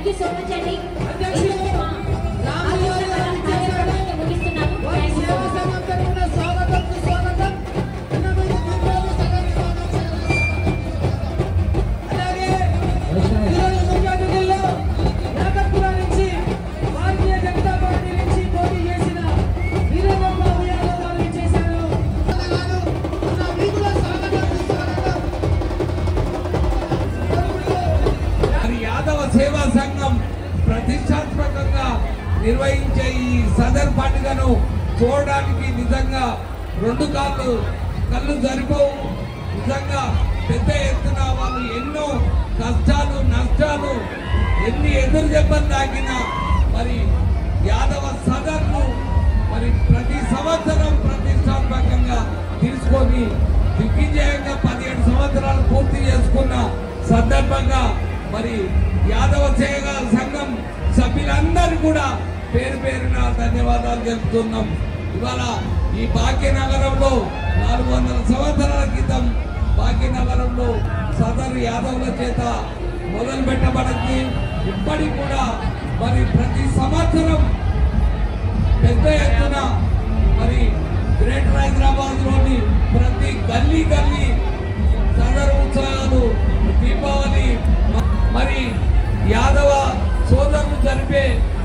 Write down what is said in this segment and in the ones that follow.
Thank you so much అండి ఎందుకంటే మా ఆశీర్వాదాలు కార్యక్రమాన్ని ముగిస్తున్నాము థ్యాంక్ యూ సో మచ్ మరి యాదవ సేవా సంఘం ప్రతిష్టాత్మకంగా నిర్వహించే ఈ సదర్ పండుగను చూడడానికి నిజంగా రెండు కాళ్ళు కళ్ళు సరిపోవు నిజంగా పెద్ద ఎత్తున వాళ్ళు ఎన్నో కష్టాలు నష్టాలు ఎన్ని ఎదురు దెబ్బలు తాకినా మరి యాదవ సదర్ను మరి ప్రతి సంవత్సరం ప్రతిష్టాత్మకంగా తీసుకొని దిగ్విజయంగా పదిహేడు సంవత్సరాలు పూర్తి చేసుకున్న సందర్భంగా మరి యాదవ సేవ సంఘం సభ్యులందరూ కూడా పేరు పేరున ధన్యవాదాలు తెలుపుతున్నాం ఇవాళ ఈ భాగ్యనగరంలో నాలుగు వందల సంవత్సరాల క్రితం భాగ్యనగరంలో సదరు యాదవుల చేత మొదలు పెట్టబడింది ఇప్పటికి కూడా మరి ప్రతి సంవత్సరం పెద్ద ఎత్తున మరి గ్రేటర్ హైదరాబాద్ లోని ప్రతి గల్లీ గల్లీ సదరు ఉత్సవాలు దీపావళి మ- మరి యాదవ సోదరులు జరిపే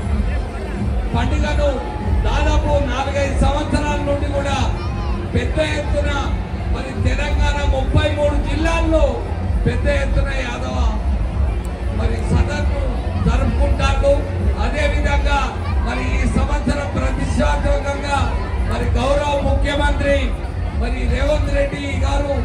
పండుగను దాదాపు నాలుగైదు సంవత్సరాల నుండి కూడా పెద్ద ఎత్తున మరి తెలంగాణ ముప్పై మూడు జిల్లాల్లో పెద్ద ఎత్తున యాదవ మరి సదర్ను జరుపుకుంటారు అదే విధంగా మరి ఈ సంవత్సరం ప్రతిష్టాత్మకంగా మరి గౌరవ ముఖ్యమంత్రి మరి రేవంత్ రెడ్డి గారు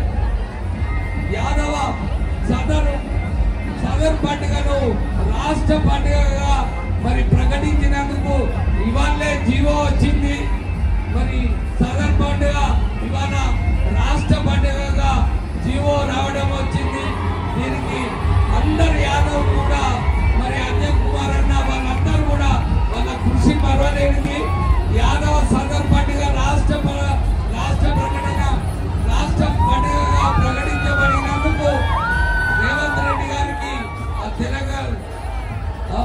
యాదవ సదరు సదర్ పండుగను రాష్ట్ర పండుగగా మరి ప్రకటించినందుకు ఇవాళే జీవో వచ్చింది మరి సదర్ పండుగ ఇవాళ రాష్ట్ర పండుగగా జీవో రావడం వచ్చింది దీనికి అందరు యాదవ్ కూడా మరి అజయ్ కుమార్ అన్న వాళ్ళందరూ కూడా వాళ్ళ కృషి మరవలేనిది యాదవ సదర్ పండుగ రాష్ట్ర ప- రాష్ట్ర ప్రకటన రాష్ట్ర పండుగగా ప్రకటించబడినందుకు రేవంత్ రెడ్డి గారికి ఆ తెలంగాణ ఆ,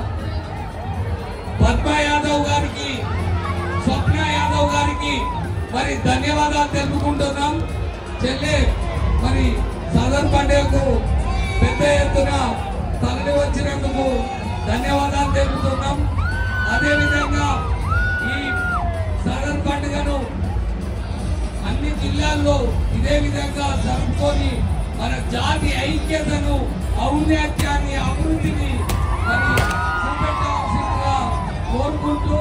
పద్మ యాదవ్ గారికి స్వప్న యాదవ్ గారికి మరి ధన్యవాదాలు తెలుపుకుంటున్నాం చెల్లె మరి సదర్ పండుగకు పెద్ద ఎత్తున తరలి వచ్చినందుకు ధన్యవాదాలు తెలుపుతున్నాం అదేవిధంగా ఈ సదర్ పండుగను అన్ని జిల్లాల్లో ఇదే విధంగా జరుపుకొని మన జాతి ఐక్యతను ఔన్నత్యాన్ని అభివృద్ధిని మరి చూపెట్టాల్సిందిగా కోరుకుంటూ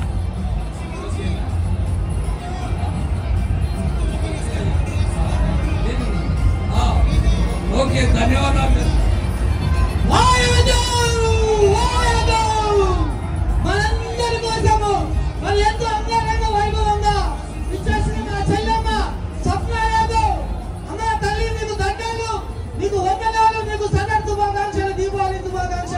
ఆ, ఓకే ధన్యవాదాలు మనందరి కోసము మరి ఎంతో అందంగా వైభవంగా ఇచ్చేసిన మా చెల్లెమ్మ స్వప్న యాదవ్ అమ్మ తల్లి నీకు దండాలు నీకు వందనాలు నీకు సదర్ శుభాకాంక్షలు దీపావళి శుభాకాంక్షలు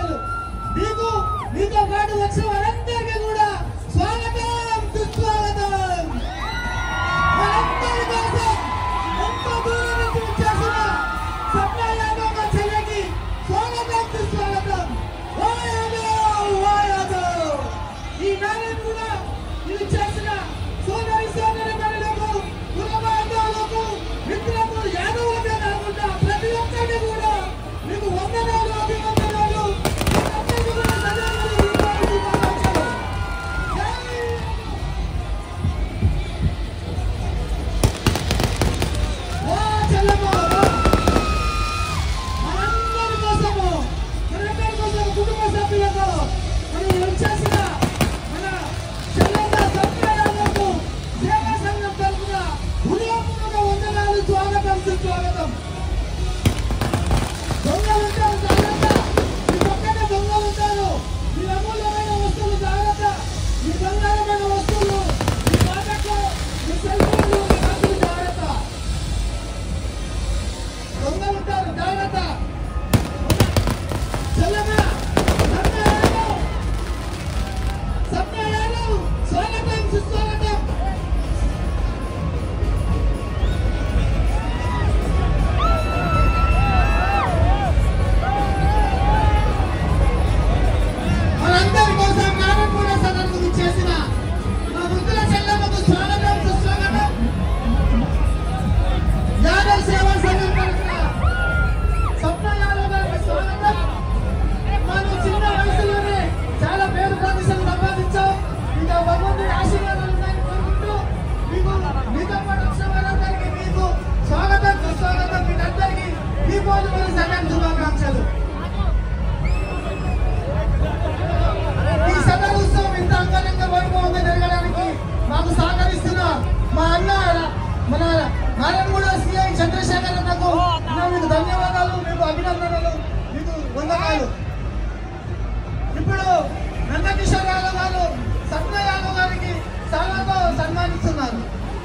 నందకిషోర్ యాదవ్ గారు సత్య యాదవ్ గారికి సాల్వాతో సన్మానిస్తున్నారు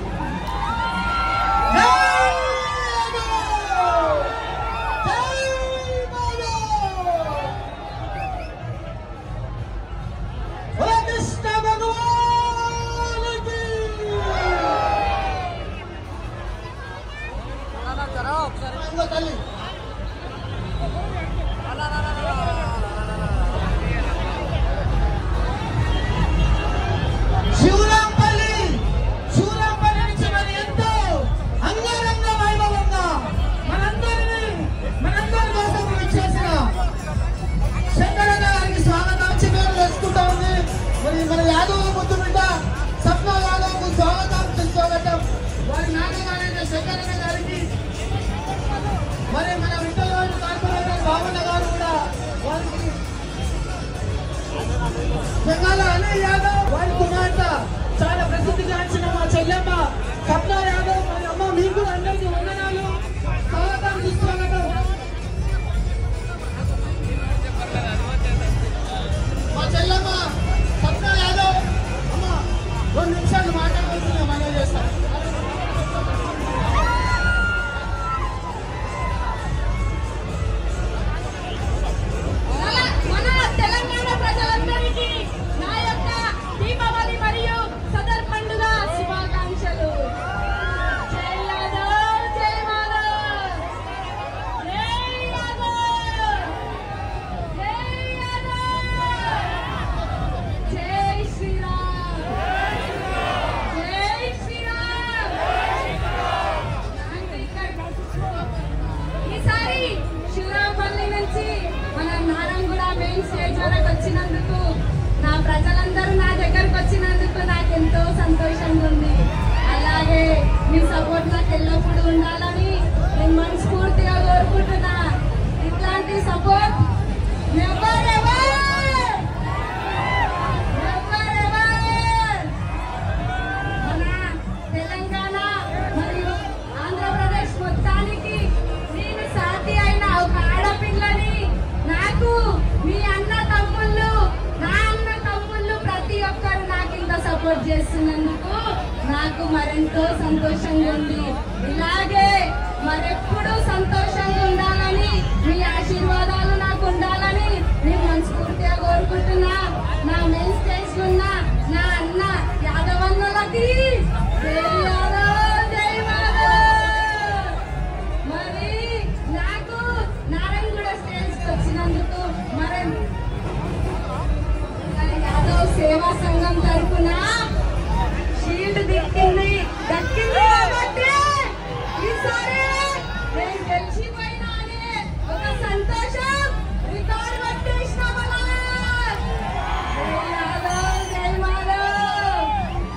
జై యాదవ్! జై యాదవ్! ఓ కృష్ణ భగవానుకి! ఇంకో తల్లి శివరాంపల్లి శివరాంపల్లి నుంచి మరి ఎంతో అంగరంగ వైభవంగా మనందరినీ మనందరి కోసం ఇచ్చేసిన శంకరన్న గారికి స్వాగతం చిన్న వేసుకుంటా ఉంది మరి మన యాదవ్ ముద్దు బిడ్డ సప్న యాదవ్ స్వాగతం సుస్వాగతం వారి నాన్నగారైన శంకరన్న గారికి మరి మన విఠలవాడి కార్పొరేటర్ బాబన్న గారు కూడా వారికి బెంగాల్ అనిల్ యాదవ్ వారి కుమార్తె చాలా ప్రసిద్ధిగాంచిన మా చెల్లెమ్మ సప్న యాదవ్ మరి అమ్మ మీకు కూడా అందరికీ వందనాలు స్వాగతం సుస్వాగతం మా చెల్లెమ్మ సప్న యాదవ్ అమ్మ రెండు నిమిషాలు మాట్లాడుకుంటున్నా మనం చేస్తాం మన- మన తెలంగాణ ప్రజలందరికీ నా యొక్క దీపావళి మరియు సదర్ పండుగ శుభాకాంక్షలు జై యాదవ్ జై మాధవ్ జై యాదవ్ జై యాదవ్ జై శ్రీరామ్ జై శ్రీరామ్ ఈసారి శివరాంపల్లి నుంచి మన నారంగూడ మెయిన్ స్టేజ్ వరకు వచ్చినందుకు నా ప్రజలందరూ నా దగ్గరకు వచ్చినందుకు నాకు ఎంతో సంతోషంగా ఉంది అలాగే మీ సపోర్ట్ నాకు ఎల్లప్పుడూ ఉండాలని నేను మనస్ఫూర్తిగా కోరుకుంటున్నా ఇట్లాంటి సపోర్ట్ ఎవరెవర్ ఎవరెవర్ మన తెలంగాణ మరియు ఆంధ్రప్రదేశ్ మొత్తానికి నేను సాటి అయిన ఒక ఆడపిల్లని నాకు మీ అన్న తమ్ముళ్ళు నా అన్న తమ్ముళ్ళు ప్రతి ఒక్కరు నాకు ఇంత సపోర్ట్ చేస్తున్నందుకు నాకు మరెంతో సంతోషంగా ఉంది ఇలాగే మరెప్పుడు సంతోషంగా ఉండాలని మీ ఆశీర్వాదాలు నాకు ఉండాలని నేను మనస్ఫూర్తిగా కోరుకుంటున్నా నా మెయిన్ స్టేజ్ ఉన్న నా అన్న యాదవన్నలకి జై యాదవ్, జై మాధవ్. మరి నాకు నారాయణగూడ స్టేజ్కి వచ్చినందుకు మరి యాదవ్ సేవా సంఘం తరఫున షీల్డ్ దిక్కింది దక్కింది కాబట్టి ఈసారి నేను గెలిచిపోయినా అనే ఒక సంతోషం రికార్డ్ పట్టేసిన జై యాదవ్ జై మాధవ్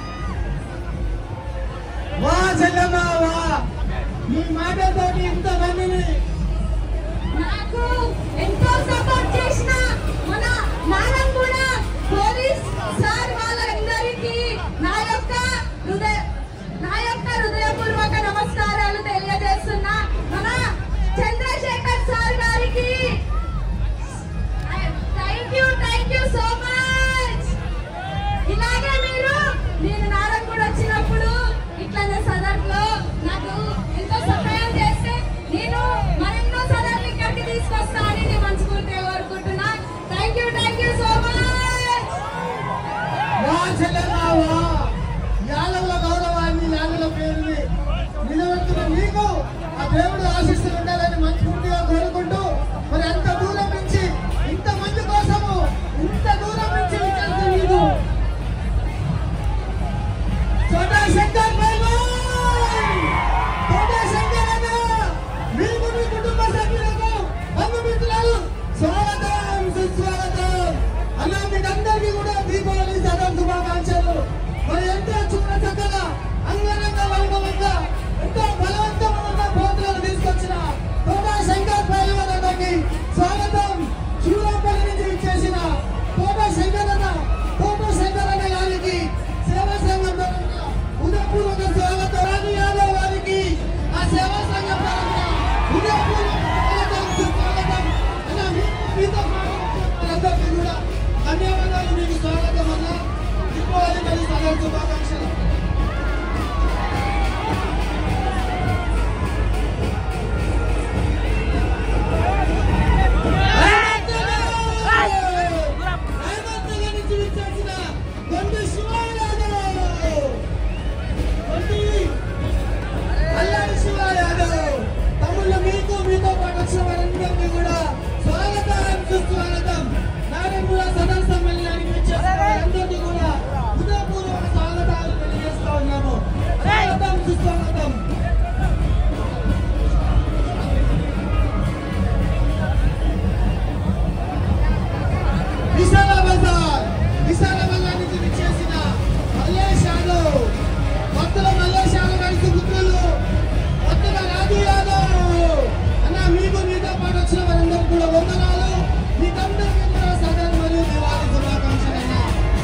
వా చెల్లెమ్మ వా మీ మాటతోటి ఇంతమందిని నాకు ఎంతో సపోర్ట్ చేసిన మన నాన్న కూడా పోలీస్ సార్ వాళ్ళందరికీ నా యొక్క హృదయ నా యొక్క హృదయపూర్వక నమస్కారాలు తెలియజేస్తున్నా మన చంద్రశేఖర్ సార్ గారికి thank you thank you so much ఇలాగే మీరు నేను నారాయణగూడ వచ్చినప్పుడు ఇట్లానే సదర్లో నాకు ఎంతో సహాయం చేస్తే నేను మరెన్నో సదర్లు ఇక్కడికి తీసుకొస్తా అని నేను మనస్ఫూర్తిగా కోరుకుంటున్నా thank you thank you so much వా చెల్లెమ్మ వా యాదవుల గౌరవాన్ని యాదవుల పేరుని నిలబెడుతున్న నీకు ఆ దేవుడు ఆశిస్తులు ఉండాలని మనస్ఫూర్తిగా కోరుకుంటూ మరి అంత దూరం నుంచి ఇంత మంది కోసము ఇంత దూరం నుంచి విచ్చేసిన నీకు చోటా శంకర్ పైల్వాన్! చోటా శంకర్ అన్న! మీకు మీ కుటుంబ సభ్యులకు బంధుమిత్రులకు స్వాగతం సుస్వాగతం అన్న మీకందరికీ కూడా దీపావళి సదం శుభాకాంక్షలు మరి ఎంతో చూడ చక్కగా అంగరంగ వైభవంగా ఎంతో బలవంతమైన పోతులను తీసుకొచ్చిన తోటా శంకర్ పైల్వాన్ అన్నకి స్వాగతం శివరాంపల్లి నుంచి ఇచ్చేసిన తోటా శంకర్ అన్న తోటా శంకర్ అన్న గారికి సేవా సంఘం తరఫున ఉదయపూర్వక స్వాగతం రాణి యాదవ్ వారికి ఆ సేవా సంఘం తరఫున ఉదయపూర్వక స్వాగతం సుస్వాగతం అన్న మీ- మీతో మాట్లాడుతున్న అందరికీ కూడా ధన్యవాదాలు మీకు దీపావళి మరియు సంక్రాంతి శుభాకాంక్షలు హైదరాబాద్ నుంచి విచ్చేసిన కొండి శివయ్య యాదవ్ కొండి అల్లాడి శివయ్య యాదవ్ తమ్ముళ్ళు మీకు మీతో పాటు వచ్చిన వారందరికీ కూడా స్వాగతం సుస్వాగతం నారాయణగూడ సదర్ సమ్మేళనానికి విచ్చేసిన వారందరికీ కూడా హృదయపూర్వక స్వాగతాలు తెలియజేస్తా ఉన్నాము స్వాగతం సుస్వాగతం విశాల బజార్ విశాల బజార్ నుంచి విచ్చేసిన మల్లేష్ యాదవ్ భక్తుల మల్లేష్ యాదవ్ గారికి పుత్రులు భక్తుల రాజు యాదవ్ అన్న మీకు మీతో పాటు వచ్చిన వారందరూ కూడా వందనాలు మీకందరికీ కూడా సదర్ మరియు దివాళీ శుభాకాంక్షలు అన్న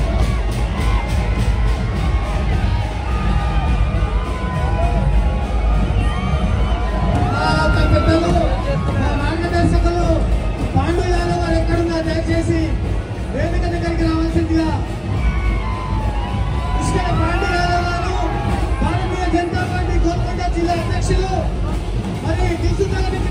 మా యొక్క పెద్దలు మా మార్గదర్శకులు పాండు యాదవ్ గారు ఎక్కడున్నా దయచేసి వేదిక దగ్గరికి రావాల్సిందిగా ఇసుకల పాండు యాదవ్ గారు భారతీయ జనతా పార్టీ గోల్కొండ జిల్లా అధ్యక్షులు మరి దిశ